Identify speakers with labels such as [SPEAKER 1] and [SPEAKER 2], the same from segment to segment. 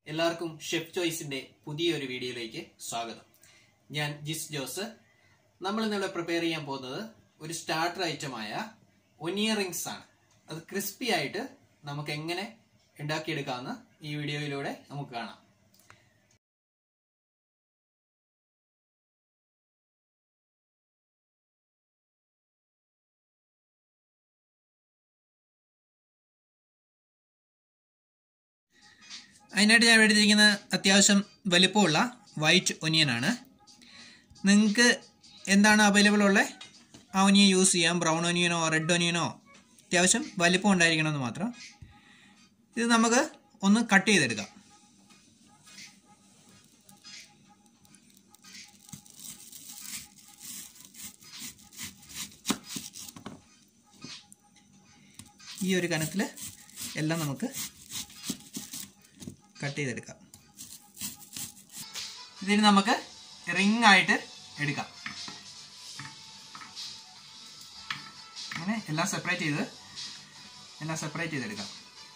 [SPEAKER 1] എല്ലാവർക്കും ഷെഫ് ചോയ്സിന്റെ പുതിയൊരു വീഡിയോയിലേക്ക് സ്വാഗതം ഞാൻ ജിസ് ജോസ് നമ്മൾ ഇന്നിവിടെ പ്രിപ്പയർ ചെയ്യാൻ പോകുന്നത് ഒരു സ്റ്റാർട്ടർ ഐറ്റമായ ഒനിയൻ റിങ്സ് ആണ് അത് ക്രിസ്പി ആയിട്ട് നമുക്ക് എങ്ങനെ ഉണ്ടാക്കിയെടുക്കാമെന്ന് ഈ വീഡിയോയിലൂടെ നമുക്ക് കാണാം അതിനായിട്ട് ഞാൻ എടുത്തിരിക്കുന്ന അത്യാവശ്യം വലിപ്പമുള്ള വൈറ്റ് ഒനിയൻ ആണ് നിങ്ങൾക്ക് എന്താണ് അവൈലബിൾ ഉള്ളത് ആ ഒനിയൻ യൂസ് ചെയ്യാം ബ്രൗൺ ഒനിയനോ റെഡ് ഒനിയനോ അത്യാവശ്യം വലിപ്പം ഉണ്ടായിരിക്കണമെന്ന് മാത്രം ഇത് നമുക്ക് ഒന്ന് കട്ട് ചെയ്തെടുക്കാം ഈ ഒരു കനത്തിൽ എല്ലാം നമുക്ക് കട്ട് ചെയ്തെടുക്കാം ഇതിന് നമുക്ക് റിംഗ് ആയിട്ട് എടുക്കാം അങ്ങനെ എല്ലാം സെപ്പറേറ്റ് ചെയ്ത് എല്ലാം സെപ്പറേറ്റ് ചെയ്തെടുക്കാം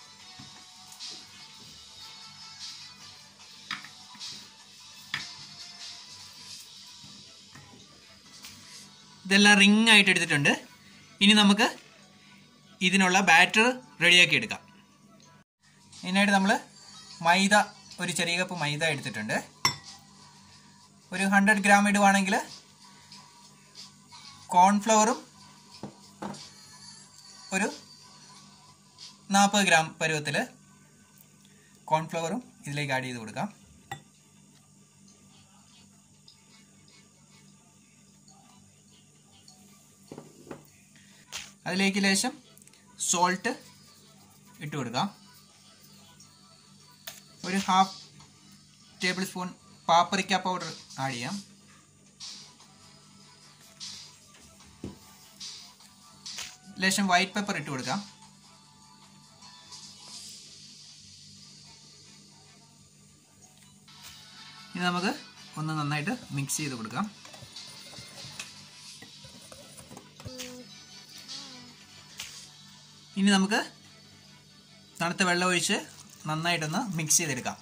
[SPEAKER 1] ഇതെല്ലാം റിംഗ് ആയിട്ട് എടുത്തിട്ടുണ്ട് ഇനി നമുക്ക് ഇതിനുള്ള ബാറ്റർ റെഡിയാക്കി എടുക്കാം ഇതിനായിട്ട് നമ്മൾ മൈദ ഒരു ചെറിയ കപ്പ് മൈദ എടുത്തിട്ടുണ്ട് ഒരു ഹൺഡ്രഡ് ഗ്രാം ഇടുവാണെങ്കിൽ കോൺഫ്ലവറും ഒരു നാൽപ്പത് ഗ്രാം പരുവത്തിൽ കോൺഫ്ലവറും ഇതിലേക്ക് ആഡ് ചെയ്ത് കൊടുക്കാം അതിലേക്ക് ലേശം സോൾട്ട് ഇട്ട് കൊടുക്കാം ഒരു half tablespoon paprika powder add ചെയ്യാം ലേശം വൈറ്റ് പെപ്പർ ഇട്ട് കൊടുക്കാം ഇനി നമുക്ക് ഒന്ന് നന്നായിട്ട് മിക്സ് ചെയ്ത് കൊടുക്കാം ഇനി നമുക്ക് തണുത്ത വെള്ളം ഒഴിച്ച് നന്നായിട്ടൊന്ന് മിക്സ് ചെയ്തെടുക്കാം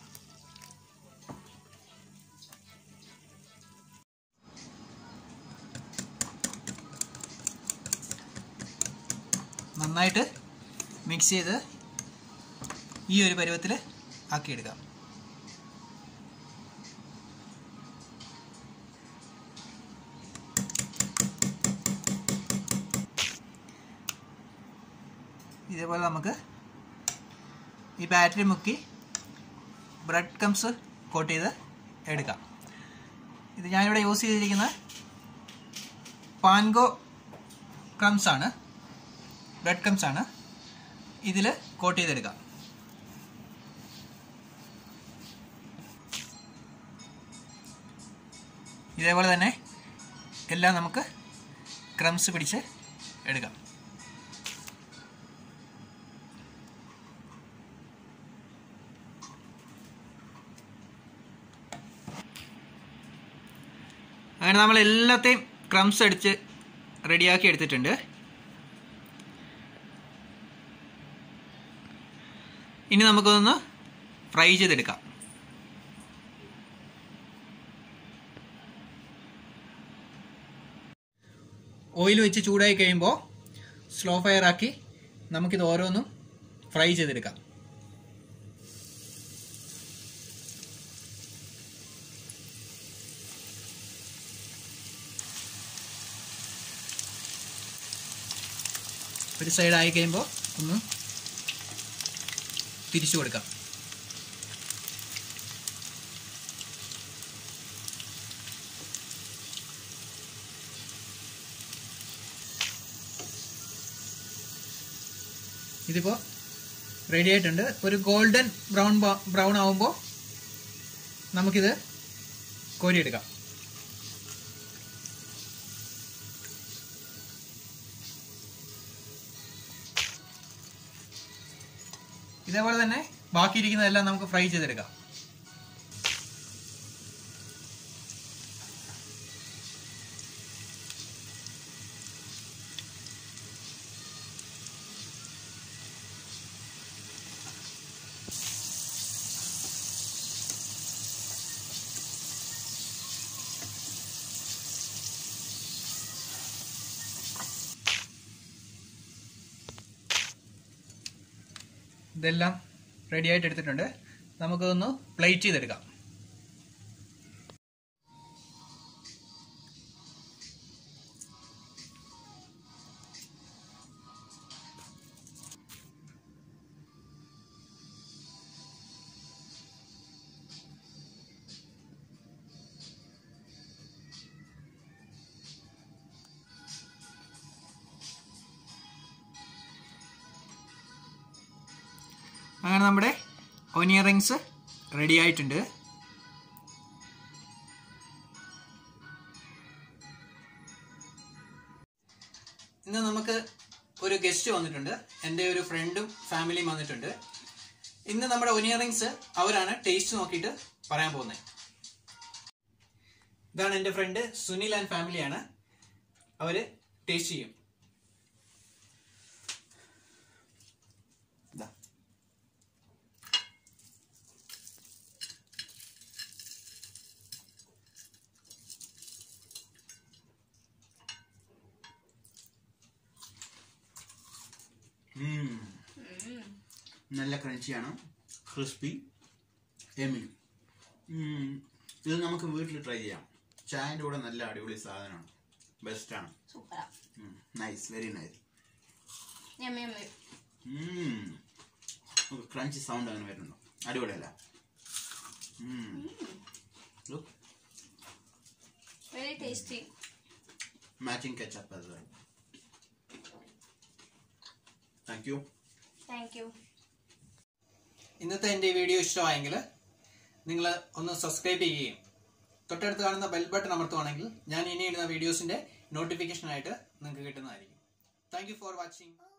[SPEAKER 1] നന്നായിട്ട് മിക്സ് ചെയ്ത് ഈ ഒരു പരുവത്തിൽ ആക്കിയെടുക്കാം ഇതേപോലെ നമുക്ക് ഈ ബാറ്ററി മുക്കി ബ്രെഡ് കംസ് കോട്ട് ചെയ്ത് എടുക്കാം ഇത് ഞാനിവിടെ യൂസ് ചെയ്തിരിക്കുന്നത് പാൻഗോ ക്രംസ് ആണ് ബ്രെഡ് ക്രംസ് ആണ് ഇതിൽ കോട്ട് ചെയ്തെടുക്കാം ഇതേപോലെ തന്നെ എല്ലാം നമുക്ക് ക്രംസ് പിടിച്ച് എടുക്കാം അങ്ങനെ നമ്മൾ എല്ലാത്തെയും ക്രംസ് അടിച്ച് റെഡിയാക്കി എടുത്തിട്ടുണ്ട് ഇനി നമുക്കൊന്ന് ഫ്രൈ ചെയ്തെടുക്കാം ഓയിൽ വെച്ച് ചൂടായി കഴിയുമ്പോൾ സ്ലോ ഫയർ ആക്കി നമുക്കിത് ഓരോന്നും ഫ്രൈ ചെയ്തെടുക്കാം ഒരു സൈഡ് ആയി കഴിയുമ്പോൾ ഒന്ന് തിരിച്ചു കൊടുക്കാം ഇതിപ്പോൾ റെഡി ആയിട്ടുണ്ട് ഒരു ഗോൾഡൻ ബ്രൗൺ ബ്രൗൺ ആവുമ്പോൾ നമുക്കിത് കോരിയെടുക്കാം ഇതേപോലെ തന്നെ ബാക്കിയിരിക്കുന്നതെല്ലാം നമുക്ക് ഫ്രൈ ചെയ്തെടുക്കാം ഇതെല്ലാം റെഡി ആയിട്ട് എടുത്തിട്ടുണ്ട് നമുക്കൊന്ന് പ്ലേറ്റ് ചെയ്തെടുക്കാം അങ്ങനെ നമ്മുടെ ഒനിയൻ റിങ്സ് റെഡി ആയിട്ടുണ്ട് ഇന്ന് നമുക്ക് ഒരു ഗസ്റ്റ് വന്നിട്ടുണ്ട് എൻ്റെ ഒരു ഫ്രണ്ടും ഫാമിലിയും വന്നിട്ടുണ്ട് ഇന്ന് നമ്മുടെ ഒനിയൻ റിങ്സ് അവരാണ് ടേസ്റ്റ് നോക്കിയിട്ട് പറയാൻ പോകുന്നത് ഇതാണ് എൻ്റെ ഫ്രണ്ട് സുനിൽ ആൻഡ് ഫാമിലിയാണ് അവര് ടേസ്റ്റ് ചെയ്യും ഇതാ
[SPEAKER 2] നല്ല ക്രഞ്ചിയാണ് ക്രിസ്പി എമി ഇത് നമുക്ക് വീട്ടിൽ ട്രൈ ചെയ്യാം ചായൻ്റെ കൂടെ നല്ല അടിപൊളി സാധനമാണ് ബെസ്റ്റാണ്
[SPEAKER 3] സൂപ്പറാ
[SPEAKER 2] nice very nice
[SPEAKER 3] yummy yummy
[SPEAKER 2] crunchy sound അങ്ങനെ വരുന്നുണ്ടോ അടിപൊളിയല്ല
[SPEAKER 3] വെരി ടേസ്റ്റി
[SPEAKER 2] മാച്ചിങ് കെച്ചപ്പ് അത് താങ്ക് യു
[SPEAKER 3] താങ്ക് യു
[SPEAKER 1] ഇന്നത്തെ എൻ്റെ ഈ വീഡിയോ ഇഷ്ടമായെങ്കിൽ നിങ്ങൾ ഒന്ന് സബ്സ്ക്രൈബ് ചെയ്യുകയും തൊട്ടടുത്ത് കാണുന്ന ബെൽ ബട്ടൺ അമർത്തുവാണെങ്കിൽ ഞാൻ ഇനി ഇടുന്ന വീഡിയോസിന്റെ നോട്ടിഫിക്കേഷൻ ആയിട്ട് നിങ്ങൾക്ക് കിട്ടുന്നതായിരിക്കും താങ്ക് യു ഫോർ വാച്ചിങ്